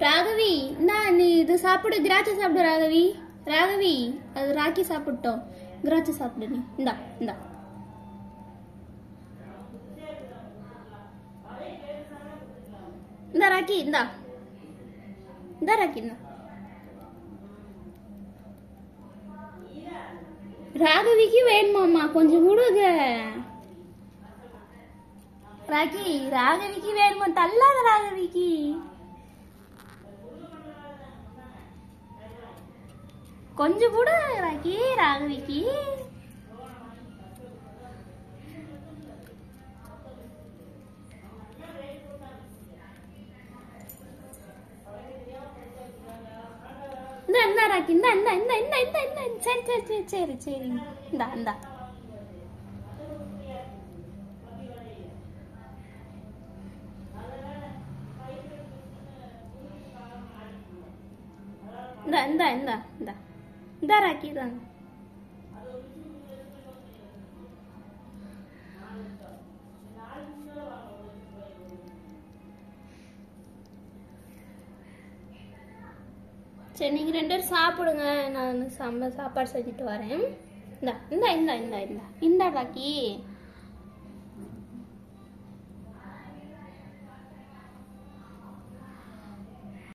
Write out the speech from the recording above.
ராகவி இந்தா நீ இது சாப்பிடு திராட்சை சாப்பிடு ராகவி ராகவி அது ராக்கி சாப்பிட்டோம் திராட்சை சாப்பிடு நீ இந்தா இந்தா இந்தா ராக்கி இந்தா இந்தா ராக்கி இந்தா ராகவிக்கு வேணுமாம்மா கொஞ்சம் கொடுங்க ராக்கி ராகவிக்கு வேணுமா தள்ளாத ராகவிக்கு கொஞ்சம் கூட ராக்கி ராகவிக்கு இந்த இந்த ராக்கி இந்த இந்த இந்த இந்த இந்த இந்த சரி சரி சரி சரி சரி இந்தா இந்தா இந்த இந்த இந்த இந்த இந்த ராக்கி தான் சரி நீங்க ரெண்டு பேரும் சாப்பிடுங்க நான் சம்ம சாப்பாடு செஞ்சுட்டு வரேன் இந்தா இந்த இந்த இந்த இந்த இந்த ராக்கி